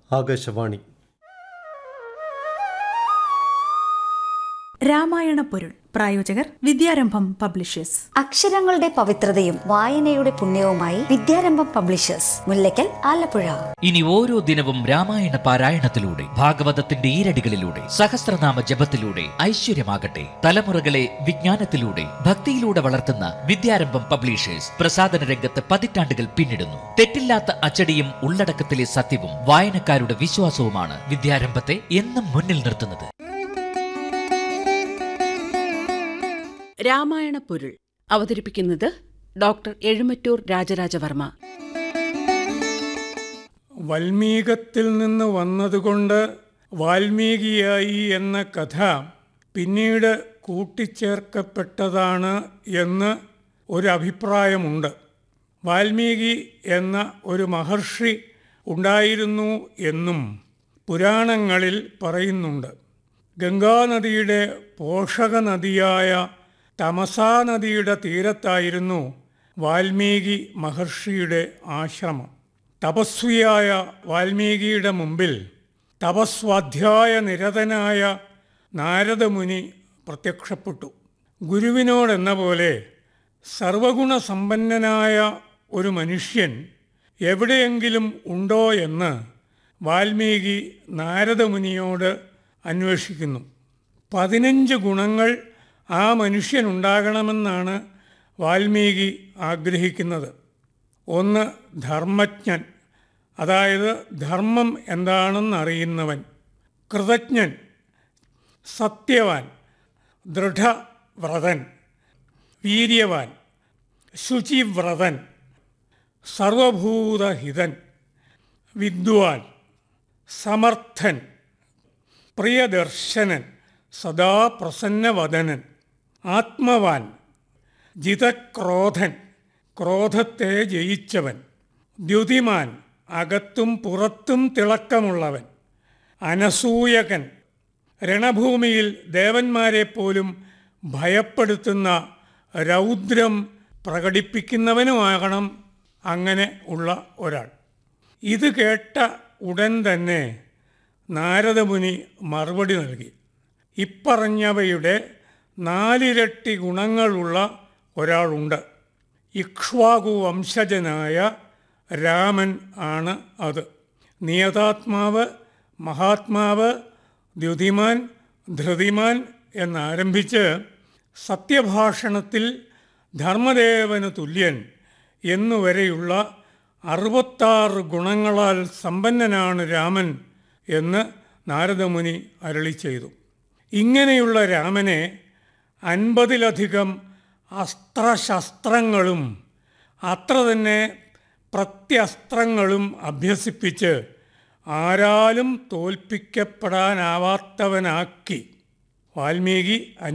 ആകാശവാണി രാമായണ പൊരുൾ പ്രായോജകർ വിദ്യാരംഭം പബ്ലിഷേഴ്സ് അക്ഷരങ്ങളുടെ പവിത്രതയും വായനയുടെ പുണ്യവുമായി വിദ്യാരംഭം പബ്ലിഷേഴ്സ് മുല്ലയ്ക്കൽ ആലപ്പുഴ ഇനി ഓരോ ദിനവും രാമായണ പാരായണത്തിലൂടെ ഭാഗവതത്തിന്റെ ഈരടികളിലൂടെ സഹസ്രനാമ ജപത്തിലൂടെ ഐശ്വര്യമാകട്ടെ തലമുറകളെ വിജ്ഞാനത്തിലൂടെ ഭക്തിയിലൂടെ വളർത്തുന്ന വിദ്യാരംഭം പബ്ലിഷേഴ്സ് പ്രസാദന രംഗത്ത് പതിറ്റാണ്ടുകൾ പിന്നിടുന്നു തെറ്റില്ലാത്ത അച്ചടിയും ഉള്ളടക്കത്തിലെ സത്യവും വായനക്കാരുടെ വിശ്വാസവുമാണ് വിദ്യാരംഭത്തെ എന്നും മുന്നിൽ നിർത്തുന്നത് രാമായണ പൊരുൾ അവതരിപ്പിക്കുന്നത് ഡോക്ടർ എഴുമറ്റൂർ രാജരാജവർമ്മ വൽമീകത്തിൽ നിന്ന് വന്നതുകൊണ്ട് വാൽമീകിയായി എന്ന കഥ പിന്നീട് കൂട്ടിച്ചേർക്കപ്പെട്ടതാണ് എന്ന് ഒരു അഭിപ്രായമുണ്ട് വാൽമീകി എന്ന ഒരു മഹർഷി ഉണ്ടായിരുന്നു എന്നും പുരാണങ്ങളിൽ പറയുന്നുണ്ട് ഗംഗാനദിയുടെ പോഷക നദിയായ തമസാ നദിയുടെ തീരത്തായിരുന്നു വാൽമീകി മഹർഷിയുടെ ആശ്രമം തപസ്വിയായ വാൽമീകിയുടെ മുമ്പിൽ തപസ്വാധ്യായ നിരതനായ നാരദമുനി പ്രത്യക്ഷപ്പെട്ടു ഗുരുവിനോടെന്ന പോലെ സർവഗുണസമ്പന്നനായ ഒരു മനുഷ്യൻ എവിടെയെങ്കിലും ഉണ്ടോ എന്ന് വാൽമീകി നാരദമുനിയോട് അന്വേഷിക്കുന്നു പതിനഞ്ച് ഗുണങ്ങൾ ആ മനുഷ്യനുണ്ടാകണമെന്നാണ് വാൽമീകി ആഗ്രഹിക്കുന്നത് ഒന്ന് ധർമ്മജ്ഞൻ അതായത് ധർമ്മം എന്താണെന്നറിയുന്നവൻ കൃതജ്ഞൻ സത്യവാൻ ദൃഢവ്രതൻ വീര്യവാൻ ശുചിവ്രതൻ സർവഭൂതഹിതൻ വിദ്വാൻ സമർത്ഥൻ പ്രിയദർശനൻ സദാ പ്രസന്നവദനൻ ആത്മവാൻ ജിതക്രോധൻ ക്രോധത്തെ ജയിച്ചവൻ ദ്യുതിമാൻ അകത്തും പുറത്തും തിളക്കമുള്ളവൻ അനസൂയകൻ രണഭൂമിയിൽ ദേവന്മാരെ പോലും ഭയപ്പെടുത്തുന്ന രൗദ്രം പ്രകടിപ്പിക്കുന്നവനുമാകണം അങ്ങനെ ഉള്ള ഒരാൾ ഇത് കേട്ട ഉടൻ തന്നെ നാരദമുനി മറുപടി നൽകി ഇപ്പറഞ്ഞവയുടെ നാലിരട്ടി ഗുണങ്ങളുള്ള ഒരാളുണ്ട് ഇക്ഷ്വാകു വംശജനായ രാമൻ ആണ് അത് നിയതാത്മാവ് മഹാത്മാവ് ദ്യുതിമാൻ ധൃതിമാൻ എന്നാരംഭിച്ച് സത്യഭാഷണത്തിൽ ധർമ്മദേവന് തുല്യൻ എന്നുവരെയുള്ള അറുപത്താറ് ഗുണങ്ങളാൽ സമ്പന്നനാണ് രാമൻ എന്ന് നാരദമുനി അരളി ചെയ്തു ഇങ്ങനെയുള്ള രാമനെ അൻപതിലധികം അസ്ത്രശസ്ത്രങ്ങളും അത്ര തന്നെ പ്രത്യസ്ത്രങ്ങളും അഭ്യസിപ്പിച്ച് ആരാലും തോൽപ്പിക്കപ്പെടാനാവാത്തവനാക്കി വാൽമീകി